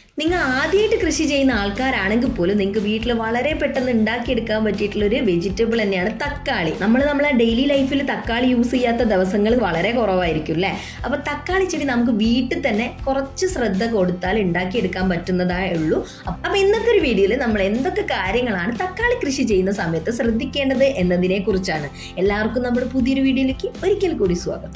നിങ്ങൾ ആദ്യമായിട്ട് കൃഷി ചെയ്യുന്ന ആൾക്കാരാണെങ്കിൽ പോലും നിങ്ങൾക്ക് വീട്ടിൽ വളരെ പെട്ടെന്ന് ഉണ്ടാക്കിയെടുക്കാൻ പറ്റിയിട്ടുള്ള ഒരു വെജിറ്റബിൾ തന്നെയാണ് തക്കാളി നമ്മൾ നമ്മളെ ഡെയിലി ലൈഫിൽ തക്കാളി യൂസ് ചെയ്യാത്ത ദിവസങ്ങൾ വളരെ കുറവായിരിക്കും അല്ലേ അപ്പൊ തക്കാളി ചെടി നമുക്ക് വീട്ടിൽ തന്നെ കുറച്ച് ശ്രദ്ധ കൊടുത്താൽ ഉണ്ടാക്കിയെടുക്കാൻ പറ്റുന്നതായേ ഉള്ളൂ അപ്പൊ ഇന്നത്തെ ഒരു വീഡിയോയിൽ നമ്മൾ എന്തൊക്കെ കാര്യങ്ങളാണ് തക്കാളി കൃഷി ചെയ്യുന്ന സമയത്ത് ശ്രദ്ധിക്കേണ്ടത് എന്നതിനെ കുറിച്ചാണ് എല്ലാവർക്കും നമ്മുടെ പുതിയൊരു വീഡിയോയിലേക്ക് ഒരിക്കൽ കൂടി സ്വാഗതം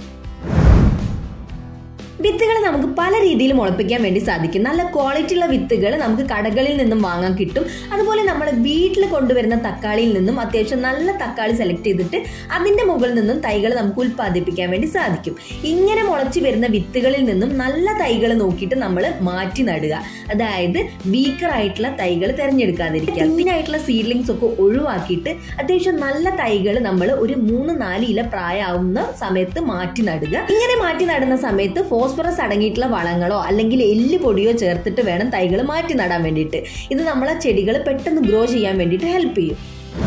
വിത്തുകൾ നമുക്ക് പല രീതിയിൽ മുളപ്പിക്കാൻ വേണ്ടി സാധിക്കും നല്ല ക്വാളിറ്റി ഉള്ള വിത്തുകൾ നമുക്ക് കടകളിൽ നിന്നും വാങ്ങാൻ കിട്ടും അതുപോലെ നമ്മൾ വീട്ടിൽ കൊണ്ടുവരുന്ന തക്കാളിയിൽ നിന്നും അത്യാവശ്യം നല്ല തക്കാളി സെലക്ട് ചെയ്തിട്ട് അതിന്റെ മുകളിൽ നിന്നും തൈകൾ നമുക്ക് ഉൽപ്പാദിപ്പിക്കാൻ വേണ്ടി സാധിക്കും ഇങ്ങനെ മുളച്ചു വരുന്ന വിത്തുകളിൽ നിന്നും നല്ല തൈകൾ നോക്കിയിട്ട് നമ്മൾ മാറ്റി നടുക അതായത് വീക്കർ ആയിട്ടുള്ള തൈകൾ തിരഞ്ഞെടുക്കാതിരിക്കുക ഇതിനായിട്ടുള്ള സീഡ്ലിങ്സ് ഒക്കെ ഒഴിവാക്കിയിട്ട് അത്യാവശ്യം നല്ല തൈകൾ നമ്മൾ ഒരു മൂന്ന് നാല് ഇല പ്രായമാവുന്ന സമയത്ത് മാറ്റി നടുക ഇങ്ങനെ മാറ്റി നടുന്ന സമയത്ത് ഫോസ്ഫറസ് അടങ്ങിയിട്ടുള്ള വളങ്ങളോ അല്ലെങ്കിൽ എല്ല് പൊടിയോ ചേർത്തിട്ട് വേണം തൈകൾ മാറ്റി നടാൻ വേണ്ടിയിട്ട് ഇത് നമ്മളെ ചെടികൾ പെട്ടെന്ന് ഗ്രോ ചെയ്യാൻ വേണ്ടിയിട്ട് ഹെൽപ്പ് ചെയ്യും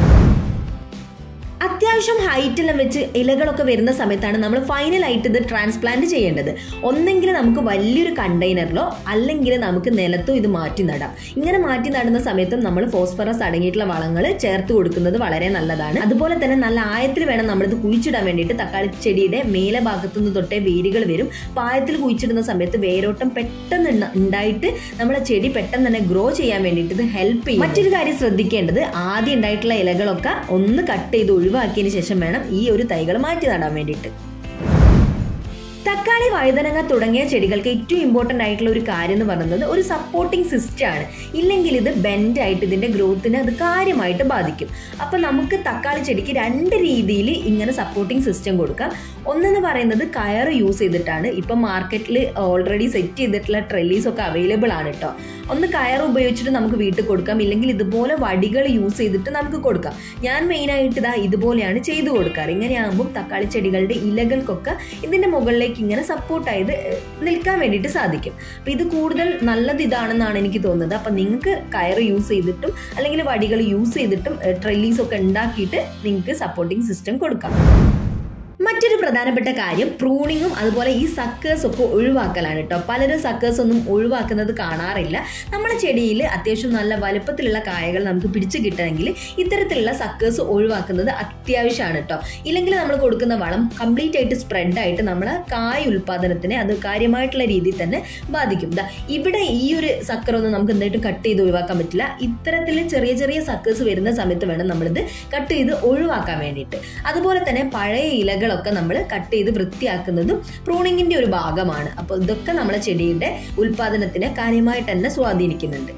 അത്യാവശ്യം ഹൈറ്റ് എല്ലാം വെച്ച് ഇലകളൊക്കെ വരുന്ന സമയത്താണ് നമ്മൾ ഫൈനലായിട്ട് ഇത് ട്രാൻസ്പ്ലാന്റ് ചെയ്യേണ്ടത് ഒന്നെങ്കിൽ നമുക്ക് വലിയൊരു കണ്ടെയ്നറിലോ അല്ലെങ്കിൽ നമുക്ക് നിലത്തോ ഇത് മാറ്റി നടാം ഇങ്ങനെ മാറ്റി നടുന്ന സമയത്തും നമ്മൾ ഫോസ്ഫറസ് അടങ്ങിയിട്ടുള്ള വളങ്ങൾ ചേർത്ത് കൊടുക്കുന്നത് വളരെ നല്ലതാണ് അതുപോലെ തന്നെ നല്ല ആയത്തിൽ വേണം നമ്മളിത് കുഴിച്ചിടാൻ വേണ്ടിയിട്ട് തക്കാളി ചെടിയുടെ മേലെ ഭാഗത്തുനിന്ന് തൊട്ടേ വേരുകൾ വരും പായത്തിൽ കുഴിച്ചിടുന്ന സമയത്ത് വേരോട്ടം പെട്ടെന്ന് ഉണ്ട- ഉണ്ടായിട്ട് നമ്മളെ ചെടി പെട്ടെന്ന് തന്നെ ഗ്രോ ചെയ്യാൻ വേണ്ടിയിട്ട് ഇത് ഹെൽപ്പ് ചെയ്യും മറ്റൊരു കാര്യം ശ്രദ്ധിക്കേണ്ടത് ആദ്യം ഉണ്ടായിട്ടുള്ള ഇലകളൊക്കെ ഒന്ന് കട്ട് ചെയ്ത് ഒഴിവാക്കിയതിന് ശേഷം വേണം ഈ ഒരു തൈകൾ മാറ്റി നടാൻ വേണ്ടിയിട്ട് തക്കാളി വഴുതനങ്ങ തുടങ്ങിയ ചെടികൾക്ക് ഏറ്റവും ഇമ്പോർട്ടൻ്റ് ആയിട്ടുള്ള ഒരു കാര്യം എന്ന് പറയുന്നത് ഒരു സപ്പോർട്ടിംഗ് സിസ്റ്റം ആണ് ഇല്ലെങ്കിൽ ഇത് ബെൻഡ് ആയിട്ട് ഇതിന്റെ ഗ്രോത്തിനെ അത് കാര്യമായിട്ട് ബാധിക്കും അപ്പം നമുക്ക് തക്കാളി ചെടിക്ക് രണ്ട് രീതിയിൽ ഇങ്ങനെ സപ്പോർട്ടിംഗ് സിസ്റ്റം കൊടുക്കാം ഒന്നെന്ന് പറയുന്നത് കയർ യൂസ് ചെയ്തിട്ടാണ് ഇപ്പം മാർക്കറ്റിൽ ഓൾറെഡി സെറ്റ് ചെയ്തിട്ടുള്ള ട്രെല്ലീസ് ഒക്കെ അവൈലബിൾ ആണ് കേട്ടോ ഒന്ന് കയർ ഉപയോഗിച്ചിട്ട് നമുക്ക് വീട്ടിൽ കൊടുക്കാം ഇല്ലെങ്കിൽ ഇതുപോലെ വടികൾ യൂസ് ചെയ്തിട്ട് നമുക്ക് കൊടുക്കാം ഞാൻ മെയിനായിട്ട് ഇതാ ഇതുപോലെയാണ് ചെയ്തു കൊടുക്കാറ് ഇങ്ങനെയാകുമ്പോൾ തക്കാളി ചെടികളുടെ ഇലകൾക്കൊക്കെ ഇതിന്റെ മുകളിലേക്ക് ഇങ്ങനെ സപ്പോർട്ടായത് നിൽക്കാൻ വേണ്ടിയിട്ട് സാധിക്കും അപ്പം ഇത് കൂടുതൽ നല്ലത് ഇതാണെന്നാണ് എനിക്ക് തോന്നുന്നത് അപ്പം നിങ്ങൾക്ക് കയർ യൂസ് ചെയ്തിട്ടും അല്ലെങ്കിൽ വടികൾ യൂസ് ചെയ്തിട്ടും ട്രെല്ലീസ് ഒക്കെ ഉണ്ടാക്കിയിട്ട് നിങ്ങൾക്ക് സപ്പോർട്ടിംഗ് സിസ്റ്റം കൊടുക്കാം മറ്റൊരു പ്രധാനപ്പെട്ട കാര്യം പ്രൂണിങ്ങും അതുപോലെ ഈ സക്കേഴ്സ് ഒക്കെ ഒഴിവാക്കലാണ് കേട്ടോ പലരും സക്കേഴ്സ് ഒന്നും ഒഴിവാക്കുന്നത് കാണാറില്ല നമ്മുടെ ചെടിയിൽ അത്യാവശ്യം നല്ല വലുപ്പത്തിലുള്ള കായകൾ നമുക്ക് പിടിച്ചു കിട്ടണമെങ്കിൽ ഇത്തരത്തിലുള്ള സക്കേഴ്സ് ഒഴിവാക്കുന്നത് അത്യാവശ്യമാണ് കേട്ടോ ഇല്ലെങ്കിൽ നമ്മൾ കൊടുക്കുന്ന വളം കംപ്ലീറ്റ് ആയിട്ട് സ്പ്രെഡ് ആയിട്ട് നമ്മളെ കായ് ഉൽപ്പാദനത്തിനെ അത് കാര്യമായിട്ടുള്ള രീതിയിൽ തന്നെ ബാധിക്കും ദാ ഇവിടെ ഈ ഒരു സക്കർ ഒന്നും നമുക്ക് എന്തായിട്ടും കട്ട് ചെയ്ത് ഒഴിവാക്കാൻ പറ്റില്ല ഇത്തരത്തിൽ ചെറിയ ചെറിയ സക്കേഴ്സ് വരുന്ന സമയത്ത് വേണം നമ്മളിത് കട്ട് ചെയ്ത് ഒഴിവാക്കാൻ വേണ്ടിയിട്ട് അതുപോലെ തന്നെ പഴയ ഇലകളൊക്കെ നമ്മൾ കട്ട് ചെയ്ത് വൃത്തിയാക്കുന്നതും പ്രൂണിങ്ങിന്റെ ഒരു ഭാഗമാണ് അപ്പോൾ ഇതൊക്കെ നമ്മളെ ചെടിയുടെ ഉൽപാദനത്തിനെ കാര്യമായിട്ട് തന്നെ സ്വാധീനിക്കുന്നുണ്ട്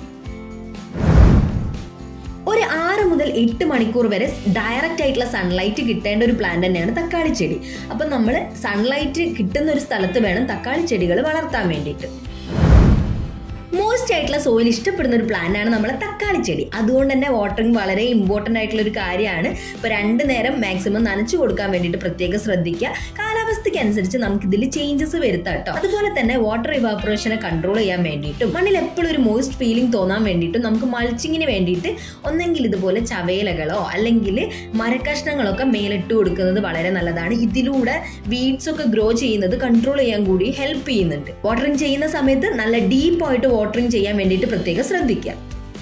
ഒരു ആറ് മുതൽ എട്ട് മണിക്കൂർ വരെ ഡയറക്റ്റ് ആയിട്ടുള്ള സൺലൈറ്റ് കിട്ടേണ്ട ഒരു പ്ലാന്റ് തന്നെയാണ് തക്കാളി ചെടി അപ്പം നമ്മൾ സൺലൈറ്റ് കിട്ടുന്ന ഒരു സ്ഥലത്ത് വേണം തക്കാളി ചെടികൾ വളർത്താൻ വേണ്ടിയിട്ട് മോസ്റ്റ് ആയിട്ടുള്ള സോയിൽ ഇഷ്ടപ്പെടുന്ന ഒരു പ്ലാന്റ് ആണ് നമ്മളെ തക്കാളി ചെടി അതുകൊണ്ട് തന്നെ വാട്ടറിങ് വളരെ ഇമ്പോർട്ടൻ്റ് ആയിട്ടുള്ള ഒരു കാര്യമാണ് ഇപ്പോൾ രണ്ട് നേരം മാക്സിമം നനച്ചു കൊടുക്കാൻ വേണ്ടിയിട്ട് പ്രത്യേകം ശ്രദ്ധിക്കുക കാലാവസ്ഥയ്ക്ക് അനുസരിച്ച് നമുക്ക് ഇതിൽ ചേഞ്ചസ് വരുത്താം കേട്ടോ അതുപോലെ തന്നെ വാട്ടർ ഇവാപ്പറേഷനെ കൺട്രോൾ ചെയ്യാൻ വേണ്ടിയിട്ടും മണ്ണിൽ എപ്പോഴും ഒരു മോസ്റ്റ് ഫീലിംഗ് തോന്നാൻ വേണ്ടിയിട്ടും നമുക്ക് മൾച്ചിങ്ങിന് വേണ്ടിയിട്ട് ഒന്നെങ്കിൽ ഇതുപോലെ ചവേലകളോ അല്ലെങ്കിൽ മരക്കഷ്ണങ്ങളൊക്കെ മേലിട്ട് കൊടുക്കുന്നത് വളരെ നല്ലതാണ് ഇതിലൂടെ വീഡ്സ് ഒക്കെ ഗ്രോ ചെയ്യുന്നത് കൺട്രോൾ ചെയ്യാൻ കൂടി ഹെൽപ്പ് ചെയ്യുന്നുണ്ട് വാട്ടറിങ് ചെയ്യുന്ന സമയത്ത് നല്ല ഡീപ്പായിട്ട് വാട്ടറിങ് ചെയ്യാൻ വേണ്ടിയിട്ട് പ്രത്യേകം ശ്രദ്ധിക്കുക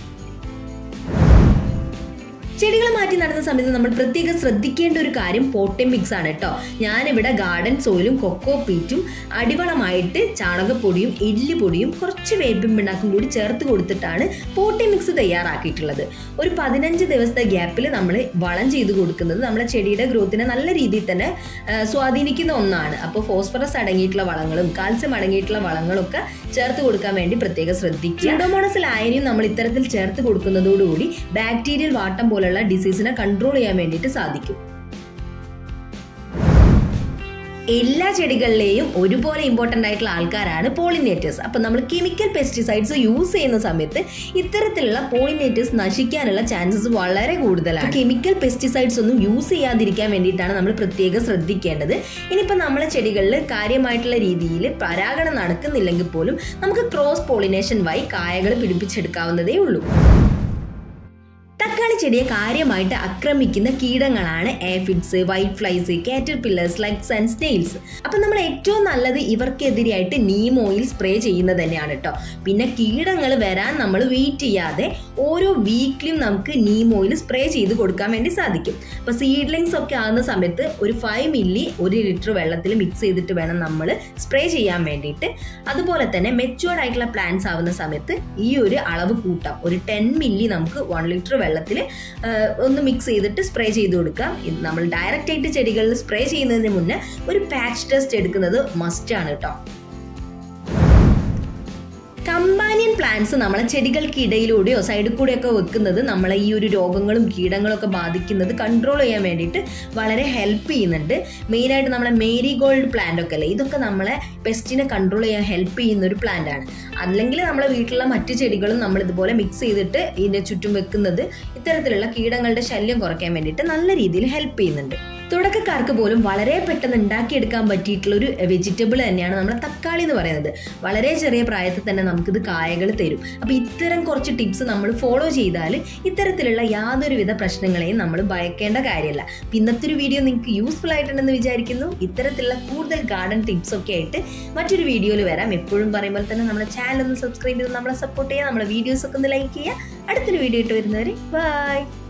ചെടികൾ മാറ്റി നടുന്ന സമയത്ത് നമ്മൾ പ്രത്യേകം ശ്രദ്ധിക്കേണ്ട ഒരു കാര്യം പോട്ടിംഗ് മിക്സ് ആണ് കേട്ടോ ഞാനിവിടെ ഗാർഡൻ സോയിലും കൊക്കോ പീറ്റും അടിവളമായിട്ട് ചാണകപ്പൊടിയും എല്ലുപൊടിയും കുറച്ച് വേപ്പിൻ പിണ്ണാക്കും കൂടി ചേർത്ത് കൊടുത്തിട്ടാണ് പോട്ടിംഗ് മിക്സ് തയ്യാറാക്കിയിട്ടുള്ളത് ഒരു പതിനഞ്ച് ദിവസത്തെ ഗ്യാപ്പിൽ നമ്മൾ വളം ചെയ്ത് കൊടുക്കുന്നത് നമ്മുടെ ചെടിയുടെ ഗ്രോത്തിനെ നല്ല രീതിയിൽ തന്നെ ആ, സ്വാധീനിക്കുന്ന ഒന്നാണ് അപ്പോൾ ഫോസ്ഫറസ് അടങ്ങിയിട്ടുള്ള വളങ്ങളും കാൽസ്യം അടങ്ങിയിട്ടുള്ള വളങ്ങളൊക്കെ ചേർത്ത് കൊടുക്കാൻ വേണ്ടി പ്രത്യേകം ശ്രദ്ധിക്കുക സ്യൂഡോമോണസ് ലായനിയും നമ്മൾ ഇത്തരത്തിൽ ചേർത്ത് കൊടുക്കുന്നതോടുകൂടി ബാക്ടീരിയൽ വാട്ടം പോലുള്ള ഡിസീസിനെ കൺട്രോൾ ചെയ്യാൻ വേണ്ടിയിട്ട് സാധിക്കും എല്ലാ ചെടികളിലെയും ഒരുപോലെ ഇമ്പോർട്ടൻ്റ് ആയിട്ടുള്ള ആൾക്കാരാണ് പോളിനേറ്റേഴ്സ് അപ്പം നമ്മൾ കെമിക്കൽ പെസ്റ്റിസൈഡ്സ് യൂസ് ചെയ്യുന്ന സമയത്ത് ഇത്തരത്തിലുള്ള പോളിനേറ്റേഴ്സ് നശിക്കാനുള്ള ചാൻസസ് വളരെ കൂടുതലാണ് കെമിക്കൽ പെസ്റ്റിസൈഡ്സ് ഒന്നും യൂസ് ചെയ്യാതിരിക്കാൻ വേണ്ടിയിട്ടാണ് നമ്മൾ പ്രത്യേകം ശ്രദ്ധിക്കേണ്ടത് ഇനിയിപ്പോൾ നമ്മളെ ചെടികളിൽ കാര്യമായിട്ടുള്ള രീതിയിൽ പരാഗണം നടക്കുന്നില്ലെങ്കിൽ പോലും നമുക്ക് ക്രോസ് പോളിനേഷൻ വഴി കായകൾ പിടിപ്പിച്ചെടുക്കാവുന്നതേ ഉള്ളൂ തക്കാളി തക്കാളി ചെടിയെ കാര്യമായിട്ട് ആക്രമിക്കുന്ന കീടങ്ങളാണ് aphids white flies caterpillars ലൈക്സ് ആൻഡ് സ്നെയിൽസ് അപ്പം നമ്മൾ ഏറ്റവും നല്ലത് ഇവർക്കെതിരെയായിട്ട് നീം ഓയിൽ സ്പ്രേ ചെയ്യുന്നത് തന്നെയാണ് കേട്ടോ പിന്നെ കീടങ്ങൾ വരാൻ നമ്മൾ വെയിറ്റ് ചെയ്യാതെ ഓരോ വീക്കിലും നമുക്ക് നീം ഓയിൽ സ്പ്രേ ചെയ്ത് കൊടുക്കാൻ വേണ്ടി സാധിക്കും അപ്പോൾ സീഡ്ലിങ്സ് ഒക്കെ ആകുന്ന സമയത്ത് ഒരു ഫൈവ് മില്ലി ഒരു ലിറ്റർ വെള്ളത്തിൽ മിക്സ് ചെയ്തിട്ട് വേണം നമ്മൾ സ്പ്രേ ചെയ്യാൻ വേണ്ടിയിട്ട് അതുപോലെ തന്നെ മെച്ചുവേർഡ് ആയിട്ടുള്ള പ്ലാന്റ്സ് ആവുന്ന സമയത്ത് ഈ ഒരു അളവ് കൂട്ടാം ഒരു ടെൻ മില്ലി നമുക്ക് വൺ ലിറ്റർ വെള്ളത്തിൽ ഒന്ന് മിക്സ് ചെയ്തിട്ട് സ്പ്രേ ചെയ്ത് കൊടുക്കാം ഇത് നമ്മൾ ഡയറക്റ്റ് ആയിട്ട് ചെടികളിൽ സ്പ്രേ ചെയ്യുന്നതിന് മുന്നേ ഒരു പാച്ച് ടെസ്റ്റ് എടുക്കുന്നത് മസ്റ്റാണ് കേട്ടോ കമ്പാനിയൻ പ്ലാന്റ്സ് നമ്മളെ ചെടികൾക്കിടയിലൂടെയോ സൈഡിൽ കൂടെയൊക്കെ വെക്കുന്നത് നമ്മളെ ഈ ഒരു രോഗങ്ങളും കീടങ്ങളൊക്കെ ബാധിക്കുന്നത് കൺട്രോൾ ചെയ്യാൻ വേണ്ടിയിട്ട് വളരെ ഹെൽപ്പ് ചെയ്യുന്നുണ്ട് മെയിനായിട്ട് നമ്മളെ മേരി ഗോൾഡ് പ്ലാന്റ് ഒക്കെ അല്ലേ ഇതൊക്കെ നമ്മളെ പെസ്റ്റിനെ കൺട്രോൾ ചെയ്യാൻ ഹെൽപ്പ് ചെയ്യുന്ന ഒരു പ്ലാന്റ് ആണ് അല്ലെങ്കിൽ നമ്മളെ വീട്ടിലുള്ള മറ്റു ചെടികളും നമ്മൾ ഇതുപോലെ മിക്സ് ചെയ്തിട്ട് ഇതിൻ്റെ ചുറ്റും വെക്കുന്നത് ഇത്തരത്തിലുള്ള കീടങ്ങളുടെ ശല്യം കുറയ്ക്കാൻ വേണ്ടിയിട്ട് നല്ല രീതിയിൽ ഹെൽപ്പ് ചെയ്യുന്നുണ്ട് തുടക്കക്കാർക്ക് പോലും വളരെ പെട്ടെന്ന് ഉണ്ടാക്കിയെടുക്കാൻ പറ്റിയിട്ടുള്ള ഒരു വെജിറ്റബിൾ തന്നെയാണ് നമ്മുടെ തക്കാളി എന്ന് പറയുന്നത് വളരെ ചെറിയ പ്രായത്തിൽ തന്നെ നമുക്കിത് കായകൾ തരും അപ്പോൾ ഇത്തരം കുറച്ച് ടിപ്സ് നമ്മൾ ഫോളോ ചെയ്താൽ ഇത്തരത്തിലുള്ള യാതൊരുവിധ പ്രശ്നങ്ങളെയും നമ്മൾ ഭയക്കേണ്ട കാര്യമല്ല അപ്പോൾ ഇന്നത്തെ ഒരു വീഡിയോ നിങ്ങൾക്ക് യൂസ്ഫുൾ ആയിട്ടുണ്ടെന്ന് വിചാരിക്കുന്നു ഇത്തരത്തിലുള്ള കൂടുതൽ ഗാർഡൻ ടിപ്സ് ഒക്കെ ആയിട്ട് മറ്റൊരു വീഡിയോയിൽ വരാം എപ്പോഴും പറയുമ്പോൾ തന്നെ നമ്മുടെ ചാനൽ ഒന്ന് സബ്സ്ക്രൈബ് ചെയ്ത് നമ്മളെ സപ്പോർട്ട് ചെയ്യുക നമ്മുടെ വീഡിയോസ് ഒക്കെ ഒന്ന് ലൈക്ക് ചെയ്യുക അടുത്തൊരു വീഡിയോ ഇട്ട് വരുന്നവരെ ബൈ